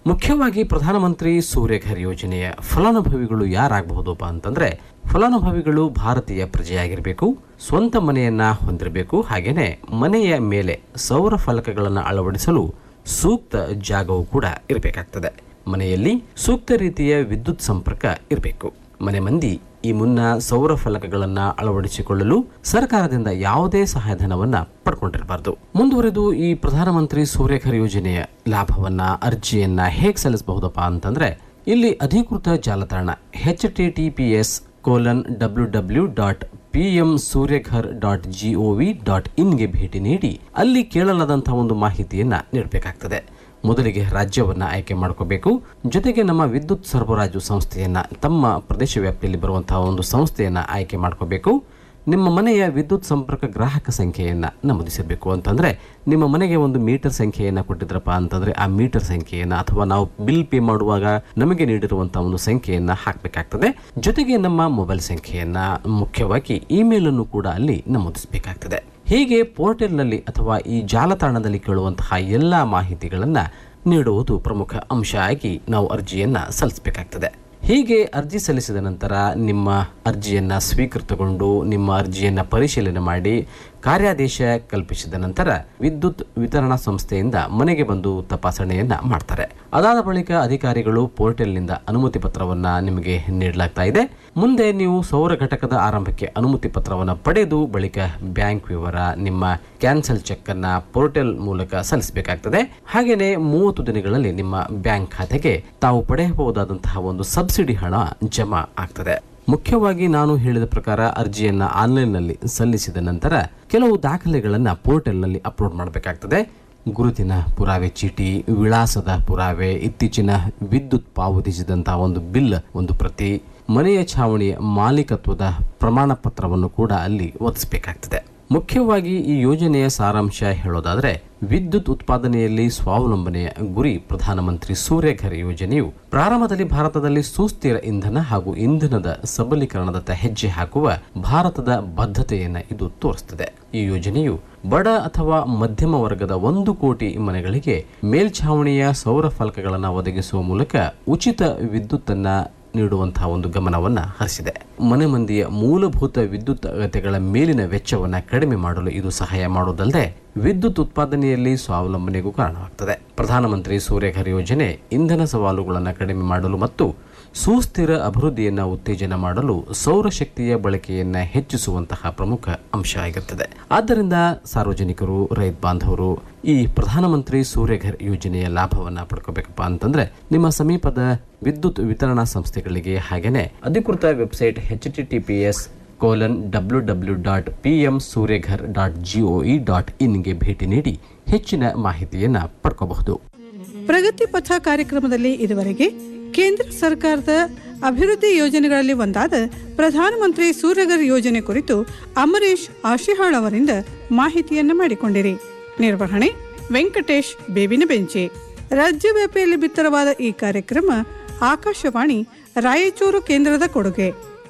ಮುಖ್ಯವಾಗಿ ಪ್ರಧಾನಮಂತ್ರಿ ಸೂರ್ಯಘರ್ ಯೋಜನೆಯ ಫಲಾನುಭವಿಗಳು ಯಾರಾಗಬಹುದಪ್ಪ ಅಂತಂದ್ರೆ ಫಲಾನುಭವಿಗಳು ಭಾರತೀಯ ಪ್ರಜೆಯಾಗಿರಬೇಕು ಸ್ವಂತ ಮನೆಯನ್ನ ಹೊಂದಿರಬೇಕು ಹಾಗೇನೆ ಮನೆಯ ಮೇಲೆ ಸೌರ ಫಲಕಗಳನ್ನು ಅಳವಡಿಸಲು ಸೂಕ್ತ ಜಾಗವು ಕೂಡ ಇರಬೇಕಾಗ್ತದೆ ಮನೆಯಲ್ಲಿ ಸೂಕ್ತ ರೀತಿಯ ವಿದ್ಯುತ್ ಸಂಪರ್ಕ ಇರಬೇಕು ಮನೆ ಮಂದಿ ಈ ಮುನ್ನ ಸೌರ ಫಲಕಗಳನ್ನ ಅಳವಡಿಸಿಕೊಳ್ಳಲು ಸರ್ಕಾರದಿಂದ ಯಾವುದೇ ಸಹಾಯಧನವನ್ನ ಪಡ್ಕೊಂಡಿರಬಾರದು ಮುಂದುವರೆದು ಈ ಪ್ರಧಾನಮಂತ್ರಿ ಸೂರ್ಯಘರ್ ಯೋಜನೆಯ ಲಾಭವನ್ನ ಅರ್ಜಿಯನ್ನ ಹೇಗೆ ಸಲ್ಲಿಸಬಹುದಪ್ಪ ಅಂತಂದ್ರೆ ಇಲ್ಲಿ ಅಧಿಕೃತ ಜಾಲತಾಣ H T T P S colon W W dot P M Suryaghar dot G O V dot ಇನ್ಗೆ ಭೇಟಿ ನೀಡಿ ಅಲ್ಲಿ ಕೇಳಲಾದಂತಹ ಒಂದು ಮಾಹಿತಿಯನ್ನ ನೀಡಬೇಕಾಗ್ತದೆ ಮೊದಲಿಗೆ ರಾಜ್ಯವನ್ನ ಆಯ್ಕೆ ಮಾಡ್ಕೋಬೇಕು ಜೊತೆಗೆ ನಮ್ಮ ವಿದ್ಯುತ್ ಸರಬರಾಜು ಸಂಸ್ಥೆಯನ್ನ ತಮ್ಮ ಪ್ರದೇಶ ವ್ಯಾಪ್ತಿಯಲ್ಲಿ ಬರುವಂತಹ ಒಂದು ಸಂಸ್ಥೆಯನ್ನ ಆಯ್ಕೆ ಮಾಡ್ಕೋಬೇಕು ನಿಮ್ಮ ಮನೆಯ ವಿದ್ಯುತ್ ಸಂಪರ್ಕ ಗ್ರಾಹಕ ಸಂಖ್ಯೆಯನ್ನ ನಮೂದಿಸಬೇಕು ಅಂತಂದ್ರೆ ನಿಮ್ಮ ಮನೆಗೆ ಒಂದು ಮೀಟರ್ ಸಂಖ್ಯೆಯನ್ನ ಕೊಟ್ಟಿದ್ರಪ್ಪ ಅಂತಂದ್ರೆ ಆ ಮೀಟರ್ ಸಂಖ್ಯೆಯನ್ನ ಅಥವಾ ನಾವು ಬಿಲ್ ಪೇ ಮಾಡುವಾಗ ನಮಗೆ ನೀಡಿರುವಂತಹ ಒಂದು ಸಂಖ್ಯೆಯನ್ನ ಹಾಕಬೇಕಾಗ್ತದೆ ಜೊತೆಗೆ ನಮ್ಮ ಮೊಬೈಲ್ ಸಂಖ್ಯೆಯನ್ನ ಮುಖ್ಯವಾಗಿ ಇಮೇಲ್ ಅನ್ನು ಕೂಡ ಅಲ್ಲಿ ನಮೂದಿಸಬೇಕಾಗ್ತದೆ ಹೀಗೆ ಪೋರ್ಟಲ್ನಲ್ಲಿ ಅಥವಾ ಈ ಜಾಲತಾಣದಲ್ಲಿ ಕೇಳುವಂತಹ ಎಲ್ಲ ಮಾಹಿತಿಗಳನ್ನು ನೀಡುವುದು ಪ್ರಮುಖ ಅಂಶ ಆಗಿ ನಾವು ಅರ್ಜಿಯನ್ನು ಸಲ್ಲಿಸಬೇಕಾಗ್ತದೆ ಹೀಗೆ ಅರ್ಜಿ ಸಲ್ಲಿಸಿದ ನಂತರ ನಿಮ್ಮ ಅರ್ಜಿಯನ್ನು ಸ್ವೀಕೃತಗೊಂಡು ನಿಮ್ಮ ಅರ್ಜಿಯನ್ನು ಪರಿಶೀಲನೆ ಮಾಡಿ ಕಾರ್ಯಾದೇಶ ಕಲ್ಪಿಸಿದ ನಂತರ ವಿದ್ಯುತ್ ವಿತರಣಾ ಸಂಸ್ಥೆಯಿಂದ ಮನೆಗೆ ಬಂದು ತಪಾಸಣೆಯನ್ನ ಮಾಡ್ತಾರೆ ಅದಾದ ಬಳಿಕ ಅಧಿಕಾರಿಗಳು ಪೋರ್ಟಲ್ನಿಂದ ಅನುಮತಿ ಪತ್ರವನ್ನ ನಿಮಗೆ ನೀಡಲಾಗ್ತಾ ಇದೆ ಮುಂದೆ ನೀವು ಸೌರ ಘಟಕದ ಆರಂಭಕ್ಕೆ ಅನುಮತಿ ಪತ್ರವನ್ನು ಪಡೆದು ಬಳಿಕ ಬ್ಯಾಂಕ್ ವಿವರ ನಿಮ್ಮ ಕ್ಯಾನ್ಸಲ್ ಚೆಕ್ ಅನ್ನ ಪೋರ್ಟಲ್ ಮೂಲಕ ಸಲ್ಲಿಸಬೇಕಾಗ್ತದೆ ಹಾಗೇನೆ ಮೂವತ್ತು ದಿನಗಳಲ್ಲಿ ನಿಮ್ಮ ಬ್ಯಾಂಕ್ ಖಾತೆಗೆ ತಾವು ಪಡೆಯಬಹುದಾದಂತಹ ಒಂದು ಸಬ್ಸಿಡಿ ಹಣ ಜಮಾ ಆಗ್ತದೆ ಮುಖ್ಯವಾಗಿ ನಾನು ಹೇಳಿದ ಪ್ರಕಾರ ಅರ್ಜಿಯನ್ನ ಆನ್ಲೈನ್ನಲ್ಲಿ ಸಲ್ಲಿಸಿದ ನಂತರ ಕೆಲವು ದಾಖಲೆಗಳನ್ನು ಪೋರ್ಟಲ್ನಲ್ಲಿ ಅಪ್ಲೋಡ್ ಮಾಡಬೇಕಾಗ್ತದೆ ಗುರುತಿನ ಪುರಾವೆ ಚೀಟಿ ವಿಳಾಸದ ಪುರಾವೆ ಇತ್ತೀಚಿನ ವಿದ್ಯುತ್ ಪಾವತಿಸಿದಂತಹ ಒಂದು ಬಿಲ್ ಒಂದು ಪ್ರತಿ ಮನೆಯ ಛಾವಣಿಯ ಮಾಲೀಕತ್ವದ ಪ್ರಮಾಣ ಪತ್ರವನ್ನು ಕೂಡ ಅಲ್ಲಿ ಒದಗಿಸಬೇಕಾಗ್ತದೆ ಮುಖ್ಯವಾಗಿ ಈ ಯೋಜನೆಯ ಸಾರಾಂಶ ಹೇಳೋದಾದ್ರೆ ವಿದ್ಯುತ್ ಉತ್ಪಾದನೆಯಲ್ಲಿ ಸ್ವಾವಲಂಬನೆಯ ಗುರಿ ಪ್ರಧಾನಮಂತ್ರಿ ಸೂರ್ಯಘರ್ ಯೋಜನೆಯು ಪ್ರಾರಂಭದಲ್ಲಿ ಭಾರತದಲ್ಲಿ ಸುಸ್ಥಿರ ಇಂಧನ ಹಾಗೂ ಇಂಧನದ ಸಬಲೀಕರಣದತ್ತ ಹೆಜ್ಜೆ ಹಾಕುವ ಭಾರತದ ಬದ್ಧತೆಯನ್ನ ಇದು ತೋರಿಸುತ್ತದೆ ಈ ಯೋಜನೆಯು ಬಡ ಅಥವಾ ಮಧ್ಯಮ ವರ್ಗದ ಒಂದು ಕೋಟಿ ಮನೆಗಳಿಗೆ ಮೇಲ್ಛಾವಣಿಯ ಸೌರ ಫಲಕಗಳನ್ನು ಒದಗಿಸುವ ಮೂಲಕ ಉಚಿತ ವಿದ್ಯುತ್ತನ್ನ ನೀಡುವಂತಹ ಒಂದು ಗಮನವನ್ನ ಹರಿಸಿದೆ ಮನೆ ಮಂದಿಯ ಮೂಲಭೂತ ವಿದ್ಯುತ್ ಅಗತ್ಯಗಳ ಮೇಲಿನ ವೆಚ್ಚವನ್ನ ಕಡಿಮೆ ಮಾಡಲು ಇದು ಸಹಾಯ ಮಾಡುವುದಲ್ಲದೆ ವಿದ್ಯುತ್ ಉತ್ಪಾದನೆಯಲ್ಲಿ ಸ್ವಾವಲಂಬನೆಗೂ ಕಾರಣವಾಗ್ತದೆ ಪ್ರಧಾನಮಂತ್ರಿ ಸೂರ್ಯಘರ್ ಯೋಜನೆ ಇಂಧನ ಸವಾಲುಗಳನ್ನು ಕಡಿಮೆ ಮಾಡಲು ಮತ್ತು ಸುಸ್ಥಿರ ಅಭಿವೃದ್ಧಿಯನ್ನ ಉತ್ತೇಜನ ಮಾಡಲು ಸೌರಶಕ್ತಿಯ ಬಳಕೆಯನ್ನ ಹೆಚ್ಚಿಸುವಂತಹ ಪ್ರಮುಖ ಅಂಶ ಆಗಿರುತ್ತದೆ ಆದ್ದರಿಂದ ಸಾರ್ವಜನಿಕರು ರೈತ ಬಾಂಧವರು ಈ ಪ್ರಧಾನಮಂತ್ರಿ ಸೂರ್ಯಘರ್ ಯೋಜನೆಯ ಲಾಭವನ್ನ ಪಡ್ಕೋಬೇಕಪ್ಪ ಅಂತಂದ್ರೆ ನಿಮ್ಮ ಸಮೀಪದ ವಿದ್ಯುತ್ ವಿತರಣಾ ಸಂಸ್ಥೆಗಳಿಗೆ ಹಾಗೇನೆ ಅಧಿಕೃತ website H T T P S colon W W dot P M Suryaghar dot G O V dot ಇನ್ಗೆ ಭೇಟಿ ನೀಡಿ ಹೆಚ್ಚಿನ ಮಾಹಿತಿಯನ್ನ ಪಡ್ಕೋಬಹುದು ಪ್ರಗತಿ ಪಥ ಕಾರ್ಯಕ್ರಮದಲ್ಲಿ ಇದುವರೆಗೆ ಕೇಂದ್ರ ಸರ್ಕಾರದ ಅಭಿವೃದ್ಧಿ ಯೋಜನೆಗಳಲ್ಲಿ ಒಂದಾದ ಪ್ರಧಾನಮಂತ್ರಿ ಸೂರ್ಯಗರ್ ಯೋಜನೆ ಕುರಿತು ಅಮರೇಶ್ ಆಶಿಹಾಳ್ ಅವರಿಂದ ಮಾಹಿತಿಯನ್ನ ಮಾಡಿಕೊಂಡಿರಿ ನಿರ್ವಹಣೆ ವೆಂಕಟೇಶ್ ಬೇವಿನ ಬೆಂಚೆ ರಾಜ್ಯವ್ಯಾಪಿಯಲ್ಲಿ ಬಿತ್ತರವಾದ ಈ ಕಾರ್ಯಕ್ರಮ ಆಕಾಶವಾಣಿ ರಾಯಚೂರು ಕೇಂದ್ರದ ಕೊಡುಗೆ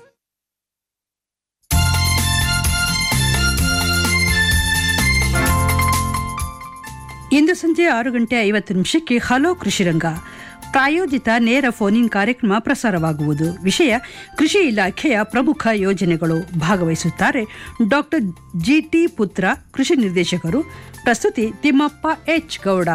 ಇಂದು ಸಂಜೆ ಆರು ಗಂಟೆ ಐವತ್ತು ನಿಮಿಷಕ್ಕೆ ಹಲೋ ಕೃಷಿರಂಗ ಪ್ರಾಯೋಜಿತ ನೇರ ಫೋನಿನ್ ಕಾರ್ಯಕ್ರಮ ಪ್ರಸಾರವಾಗುವುದು ವಿಷಯ ಕೃಷಿ ಇಲಾಖೆಯ ಪ್ರಮುಖ ಯೋಜನೆಗಳು ಭಾಗವಹಿಸುತ್ತಾರೆ ಡಾಕ್ಟರ್ ಜಿಟಿ ಪುತ್ರ ಕೃಷಿ ನಿರ್ದೇಶಕರು ಪ್ರಸ್ತುತಿ ತಿಮ್ಮಪ್ಪ ಎಚ್ ಗೌಡ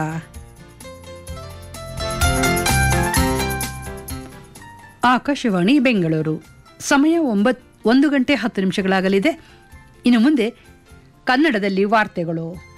ಆಕಾಶವಾಣಿ ಬೆಂಗಳೂರು ಸಮಯ ಒಂಬತ್ ಒಂದು ಗಂಟೆ ಹತ್ತು ನಿಮಿಷಗಳಾಗಲಿದೆ ಇನ್ನು ಮುಂದೆ ಕನ್ನಡದಲ್ಲಿ ವಾರ್ತೆಗಳು